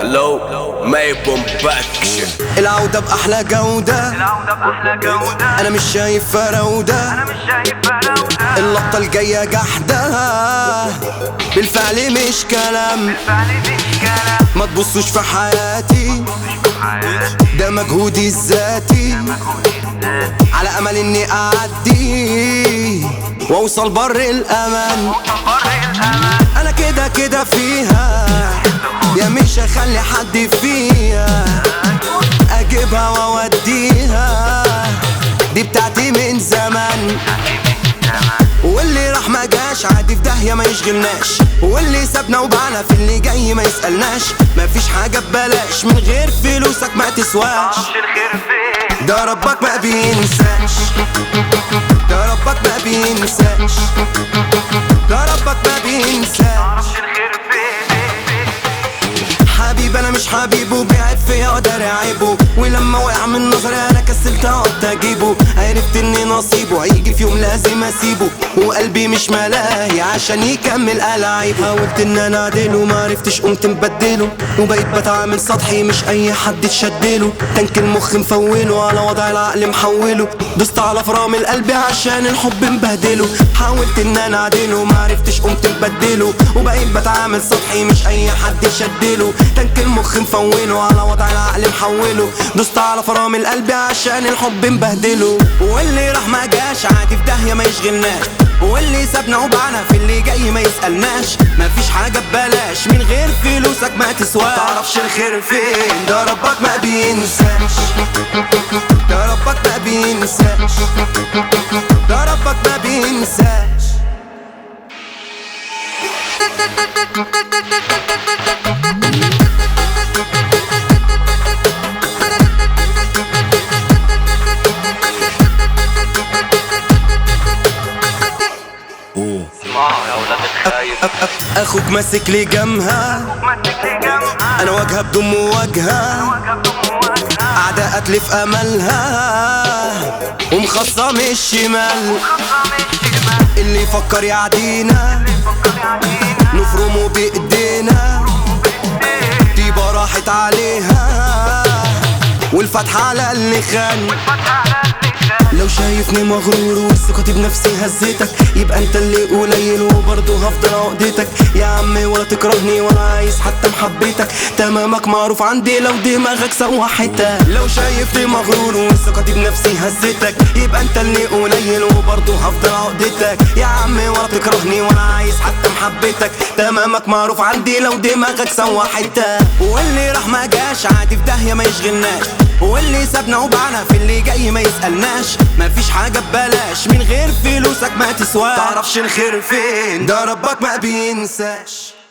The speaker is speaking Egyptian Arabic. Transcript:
لو ما يبون باك العودة بأحلى جودة العودة بأحلى جودة أنا مش شايف فراودة أنا مش شايف فراودة اللقطة الجاية جحدة بالفعل مش كلام فعلي مش كلام ما تبصوش في حياتي حياتي ده مجهودي الذاتي مجهودي الذاتي على أمل إني أعدي وأوصل بر الأمان بر الأمان أنا كده كده فيها يا مش هخلي حد فيها أجيبها وأوديها دي بتاعتي من زمان واللي راح ما جاش عادي في داهية ما يشغلناش واللي سابنا وبعنا في اللي جاي ما يسألناش مفيش حاجة ببلاش من غير فلوسك ما تسواش معرفش الخير فين ده ربك ما بينساش ده ربك ما بينساش ده ربك ما بينساش معرفش الخير فين حبيب انا مش حبيبه بيعب فيا اقدر اعيبه ولما وقع من نظري انا كسلت اقعد اجيبه عرفت اني نصيبه هيجي في يوم لازم اسيبه وقلبي مش ملاهي عشان يكمل الاعيبه حاولت ان انا اعدله ما عرفتش قمت مبدله وبقيت بتعامل سطحي مش اي حد تشدله تنك المخ مفوله على وضع العقل محوله دوست على فرام القلب عشان الحب مبهدله حاولت ان انا اعدله ما عرفتش قمت مبدله وبقيت بتعامل سطحي مش اي حد يشدله تنك المخ مفوله على وضع العقل محوله دوست على فرام القلب عشان الحب مبهدله واللي راح ما جاش عادي في داهيه ما يشغلناش واللي سابنا وبعنا في اللي جاي ما يسألناش مفيش حاجة ببلاش من غير فلوسك ما تسواش تعرفش الخير فين ده ربك ما بينساش ده ربك ما بينساش ده ربك ما بينساش اسمعوا يا ولاد الخايب اخوك ماسك لي جمها مسك لي جنبها انا واجهة بدم مواجهة وجب وجهها اعداء اتلف املها ومخصم الشمال خصم الشمال اللي يفكر يعدينا فكر يعدينا نفرمه بايدينا طيبة راحت عليها والفتحة على اللي خان فتح على اللسان لو شايفني مغرور وثقتي بنفسي هزيتك يبقى انت اللي قليل وبرضه هفضل عقدتك يا عمي ولا تكرهني ولا عايز حتى محبتك تمامك معروف عندي لو دماغك سوحتك لو شايفني مغرور وثقتي بنفسي هزيتك يبقى انت اللي قليل وبرضه هفضل عقدتك يا عمي ولا تكرهني ولا عايز حتى محبتك تمامك معروف عندي لو دماغك سوحتك واللي راح ما جاش عادي في داهية ما يشغلناش واللي سابنا وبعنا في اللي جاي ما يسألناش مفيش حاجة ببلاش من غير فلوسك ما تسواش تعرفش الخير فين ده ربك ما بينساش